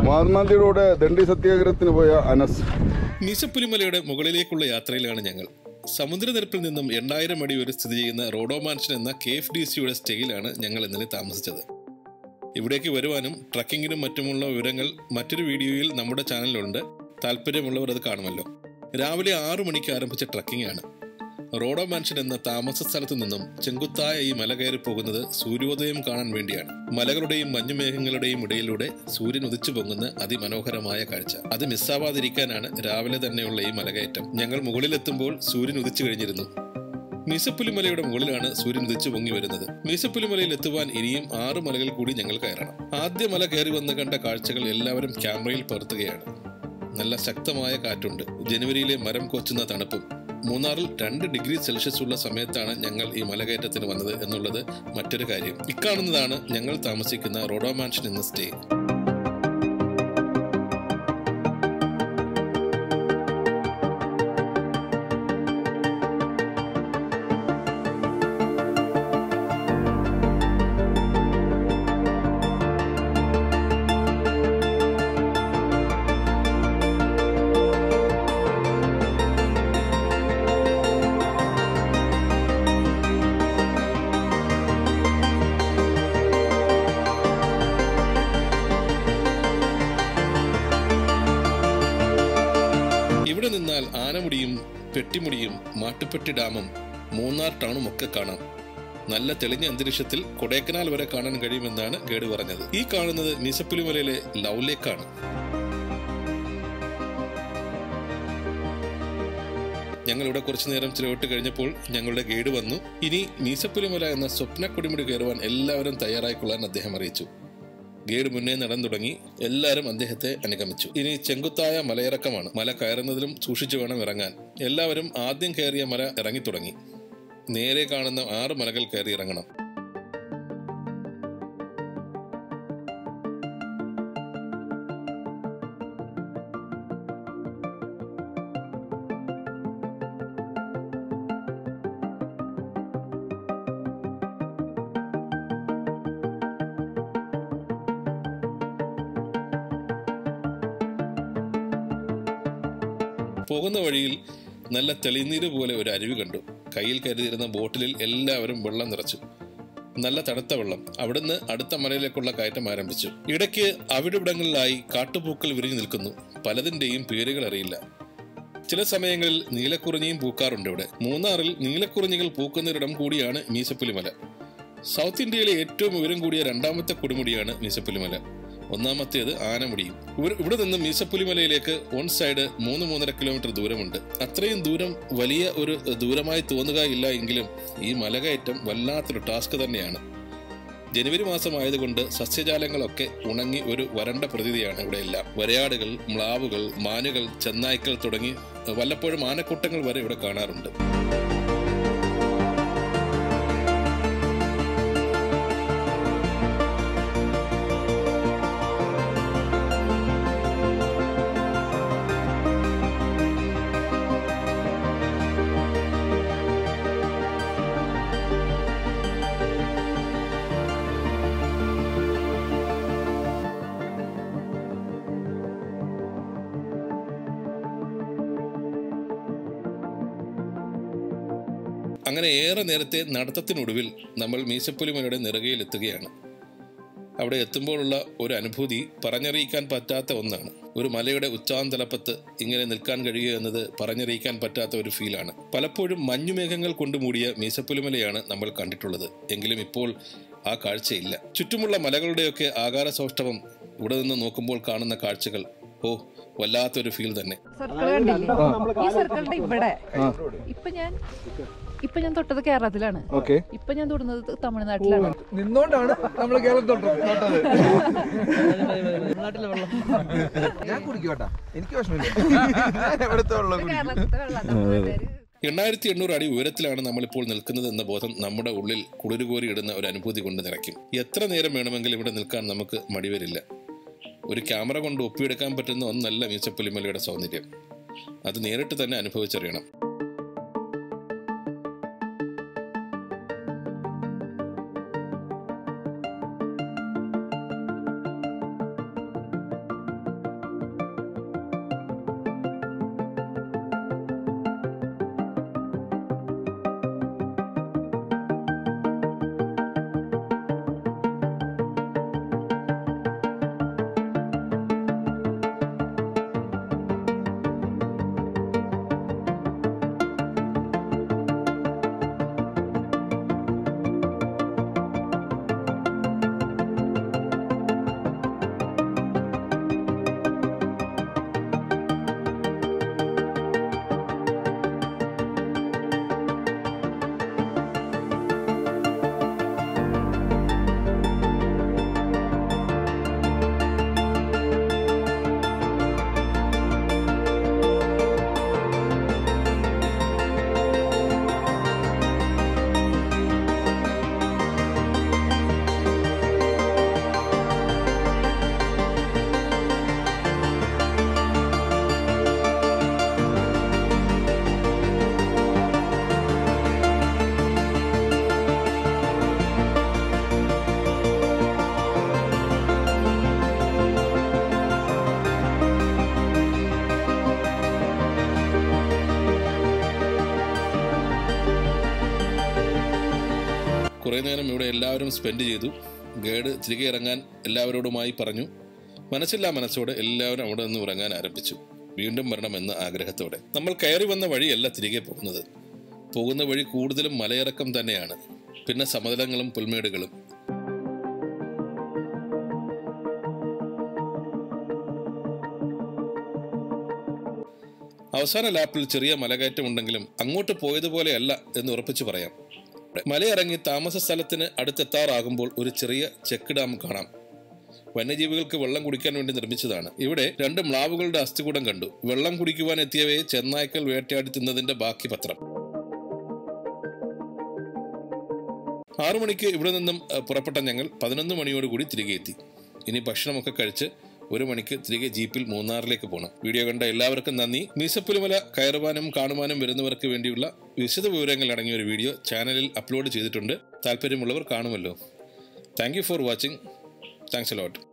മഹാത്മാഗാന്ധിയുടെ ദണ്ഡി സത്യാഗ്രഹത്തിന് പോയ അനസ് മീശപ്പുലിമലയുടെ മുകളിലേക്കുള്ള യാത്രയിലാണ് ഞങ്ങൾ സമുദ്രനിരപ്പിൽ നിന്നും എണ്ണായിരം അടി വരെ സ്ഥിതി ചെയ്യുന്ന റോഡോ മാൻഷൻ എന്ന കെ എഫ് ഡി സിയുടെ സ്റ്റേയിലാണ് ഞങ്ങൾ ഇന്നലെ താമസിച്ചത് ഇവിടേക്ക് വരുവാനും ട്രക്കിങ്ങിനും മറ്റുമുള്ള വിവരങ്ങൾ മറ്റൊരു വീഡിയോയിൽ നമ്മുടെ ചാനലിലുണ്ട് താല്പര്യമുള്ളവർ അത് കാണുമല്ലോ രാവിലെ ആറു മണിക്ക് ആരംഭിച്ച ട്രക്കിംഗ് ആണ് റോഡോ മാൻഷൻ എന്ന താമസ സ്ഥലത്തു നിന്നും ചെങ്കുത്തായ ഈ മല കയറി പോകുന്നത് സൂര്യോദയം കാണാൻ വേണ്ടിയാണ് മലകളുടെയും മഞ്ഞുമേഘങ്ങളുടെയും ഇടയിലൂടെ സൂര്യൻ ഉദിച്ചു പൊങ്ങുന്ന അതിമനോഹരമായ കാഴ്ച അത് മിസ്സാവാതിരിക്കാനാണ് രാവിലെ തന്നെയുള്ള ഈ മലകയറ്റം ഞങ്ങൾ മുകളിലെത്തുമ്പോൾ സൂര്യൻ ഉദിച്ചു കഴിഞ്ഞിരുന്നു മീസപ്പുലിമലയുടെ മുകളിലാണ് സൂര്യൻ ഉദിച്ചു പൊങ്ങി വരുന്നത് മീസപ്പുലിമലയിൽ എത്തുവാൻ ഇനിയും ആറ് മലകൾ കൂടി ഞങ്ങൾ കയറണം ആദ്യ മല കയറി വന്ന് കണ്ട കാഴ്ചകൾ എല്ലാവരും ക്യാമറയിൽ പകർത്തുകയാണ് നല്ല ശക്തമായ കാറ്റുണ്ട് ജനുവരിയിലെ മരം കൊച്ചുന്ന തണുപ്പും മൂന്നാറിൽ രണ്ട് ഡിഗ്രി സെൽഷ്യസ് ഉള്ള സമയത്താണ് ഞങ്ങൾ ഈ മലകയറ്റത്തിന് വന്നത് എന്നുള്ളത് മറ്റൊരു കാര്യം ഇക്കാണുന്നതാണ് ഞങ്ങൾ താമസിക്കുന്ന റോഡോ മാൻഷൻ എന്ന സ്റ്റേ ഇവിടെ നിന്നാൽ ആനമുടിയും പെട്ടിമുടിയും മാട്ടുപ്പെട്ടി ഡാമും മൂന്നാർ ടൗണും ഒക്കെ കാണാം നല്ല തെളിഞ്ഞ അന്തരീക്ഷത്തിൽ കൊടൈക്കനാൽ വരെ കാണാൻ കഴിയുമെന്നാണ് ഗൈഡ് പറഞ്ഞത് ഈ കാണുന്നത് മീസപ്പുലിമലയിലെ ലവ് ലേക്കാണ് ഞങ്ങൾ ഇവിടെ കുറച്ചു നേരം ചിലവിട്ട് കഴിഞ്ഞപ്പോൾ ഞങ്ങളുടെ ഗൈഡ് വന്നു ഇനി മീസപ്പുലിമല എന്ന സ്വപ്ന കൊടിമുടി കയറുവാൻ എല്ലാവരും തയ്യാറായിക്കൊള്ളാൻ അദ്ദേഹം അറിയിച്ചു ഗൈഡ് മുന്നേ നടന്നു തുടങ്ങി എല്ലാവരും അദ്ദേഹത്തെ അനുഗമിച്ചു ഇനി ചെങ്കുത്തായ മലയിറക്കമാണ് മല കയറുന്നതിലും സൂക്ഷിച്ചു വേണം ഇറങ്ങാൻ എല്ലാവരും ആദ്യം കയറിയ മല ഇറങ്ങി തുടങ്ങി നേരെ കാണുന്ന ആറ് മലകൾ കയറി ഇറങ്ങണം പോകുന്ന വഴിയിൽ നല്ല തെളിനീര് പോലെ ഒരു അരുവി കണ്ടു കയ്യിൽ കരുതിയിരുന്ന ബോട്ടിലിൽ എല്ലാവരും വെള്ളം നിറച്ചു നല്ല തണുത്ത വെള്ളം അവിടുന്ന് അടുത്ത മലയിലേക്കുള്ള കയറ്റം ആരംഭിച്ചു ഇടയ്ക്ക് അവിടിവിടങ്ങളിലായി കാട്ടുപൂക്കൾ വിരിഞ്ഞു നിൽക്കുന്നു പലതിന്റെയും പേരുകൾ അറിയില്ല ചില സമയങ്ങളിൽ നീലക്കുറിഞ്ഞിയും പൂക്കാറുണ്ട് ഇവിടെ മൂന്നാറിൽ നീലക്കുറിഞ്ഞികൾ പൂക്കുന്നൊരിടം കൂടിയാണ് മീസപ്പുലിമല സൗത്ത് ഇന്ത്യയിലെ ഏറ്റവും ഉയരം കൂടിയ രണ്ടാമത്തെ കൊടുമുടിയാണ് മീസപ്പുലിമല ഒന്നാമത്തേത് ആനമുടിയും ഇവർ- ഇവിടെ നിന്ന് മീസപ്പുലിമലയിലേക്ക് വൺ സൈഡ് മൂന്ന് മൂന്നര കിലോമീറ്റർ ദൂരമുണ്ട് അത്രയും ദൂരം വലിയ ഒരു ദൂരമായി തോന്നുക ഇല്ല എങ്കിലും ഈ മലകയറ്റം വല്ലാത്തൊരു ടാസ്ക് തന്നെയാണ് ജനുവരി മാസമായതുകൊണ്ട് സസ്യജാലങ്ങളൊക്കെ ഉണങ്ങി ഒരു വരണ്ട പ്രതീതിയാണ് ഇവിടെ എല്ലാം വരയാടുകൾ മ്ലാവുകൾ മാനുകൾ ചെന്നായ്ക്കൾ തുടങ്ങി വല്ലപ്പോഴും ആനക്കൂട്ടങ്ങൾ വരെ ഇവിടെ കാണാറുണ്ട് അങ്ങനെ ഏറെ നേരത്തെ നടത്തത്തിനൊടുവിൽ നമ്മൾ മീശപ്പുലിമലയുടെ നെറുകയിലെത്തുകയാണ് അവിടെ എത്തുമ്പോഴുള്ള ഒരു അനുഭൂതി പറഞ്ഞറിയിക്കാൻ പറ്റാത്ത ഒന്നാണ് ഒരു മലയുടെ ഉച്ചാന്തലപ്പത്ത് ഇങ്ങനെ നിൽക്കാൻ കഴിയുക എന്നത് പറഞ്ഞറിയിക്കാൻ പറ്റാത്ത ഒരു ഫീലാണ് പലപ്പോഴും മഞ്ഞുമേഘങ്ങൾ കൊണ്ട് മൂടിയ മീശപ്പുലിമലയാണ് നമ്മൾ കണ്ടിട്ടുള്ളത് എങ്കിലും ഇപ്പോൾ ആ കാഴ്ചയില്ല ചുറ്റുമുള്ള മലകളുടെയൊക്കെ ആകാരസൗഷ്ഠവം ഇവിടെ നിന്ന് നോക്കുമ്പോൾ കാണുന്ന കാഴ്ചകൾ ഓ വല്ലാത്തൊരു ഫീൽ തന്നെ സർക്കിൾ കണ്ടില്ലേ ഈ സർക്കിളിന്റെ ഇവിടെ ഇപ്പൊ ഞാൻ ഇപ്പൊ ഞാൻ തൊട്ടത് കേരളത്തിലാണ് ഓക്കെ ഇപ്പൊ ഞാൻ തൊടുന്നത് തമിഴ്നാട്ടിലാണ് നിന്നോണ്ടാണ് നമ്മൾ കേരളം തൊട്ടത് ഞാൻ കുടിക്കോട്ടാ എനിക്ക് വിഷമില്ല ഞാൻ എവിടുത്തെ വെള്ളം കുടിക്കും കേരളത്തിലെ വെള്ളം തമിഴ്നാട്ടുകാര് എണ്ണായിരത്തി എണ്ണൂറ് അടി ഉയരത്തിലാണ് നമ്മളിപ്പോൾ നിൽക്കുന്നത് എന്ന ബോധം നമ്മുടെ ഉള്ളിൽ കുളിരുകോരി ഇടുന്ന ഒരു അനുഭൂതി കൊണ്ട് നിറയ്ക്കും എത്ര നേരം വേണമെങ്കിലും ഇവിടെ നിൽക്കാൻ നമുക്ക് മടിവരില്ല ഒരു ക്യാമറ കൊണ്ട് ഒപ്പിയെടുക്കാൻ പറ്റുന്ന ഒന്നല്ല മീച്ചപ്പുലിമലയുടെ സൗന്ദര്യം അത് നേരിട്ട് തന്നെ അനുഭവിച്ചറിയണം വൈകുന്നേരം ഇവിടെ എല്ലാവരും സ്പെൻഡ് ചെയ്തു ഗൈഡ് തിരികെ ഇറങ്ങാൻ എല്ലാവരോടുമായി പറഞ്ഞു മനസ്സില്ലാ മനസ്സോടെ എല്ലാവരും അവിടെ നിന്ന് ഇറങ്ങാൻ ആരംഭിച്ചു വീണ്ടും വരണമെന്ന ആഗ്രഹത്തോടെ നമ്മൾ കയറി വന്ന വഴിയല്ല തിരികെ പോകുന്നത് പോകുന്ന വഴി കൂടുതലും മലയിറക്കം തന്നെയാണ് പിന്നെ സമതലങ്ങളും പുൽമേടുകളും അവസാന ലാപ്പിൽ ചെറിയ മലകയറ്റം ഉണ്ടെങ്കിലും അങ്ങോട്ട് പോയതുപോലെയല്ല എന്ന് ഉറപ്പിച്ചു പറയാം മലയിറങ്ങി താമസ സ്ഥലത്തിന് അടുത്തെത്താറാകുമ്പോൾ ഒരു ചെറിയ ചെക്ക് ഡാം കാണാം വന്യജീവികൾക്ക് വെള്ളം കുടിക്കാൻ വേണ്ടി നിർമ്മിച്ചതാണ് ഇവിടെ രണ്ട് മ്ലാവുകളുടെ അസ്ഥികൂടം കണ്ടു വെള്ളം കുടിക്കുവാൻ എത്തിയവയെ ചെന്നായ്ക്കൾ വേട്ടയാടി തിന്നതിന്റെ ബാക്കി പത്രം ആറു മണിക്ക് ഇവിടെ നിന്നും അഹ്, പുറപ്പെട്ട ഞങ്ങൾ പതിനൊന്ന് മണിയോടുകൂടി തിരികെ എത്തി ഇനി ഭക്ഷണമൊക്കെ കഴിച്ച് ഒരു മണിക്ക് തിരികെ ജീപ്പിൽ മൂന്നാറിലേക്ക് പോകണം വീഡിയോ കണ്ട എല്ലാവർക്കും നന്ദി മീസപ്പുലിമല കയറുവാനും കാണുവാനും വരുന്നവർക്ക് വേണ്ടിയുള്ള വിശദ വിവരങ്ങൾ അടങ്ങിയ ഒരു വീഡിയോ ചാനലിൽ അപ്ലോഡ് ചെയ്തിട്ടുണ്ട് താല്പര്യമുള്ളവർ കാണുമല്ലോ thank you for watching thanks a lot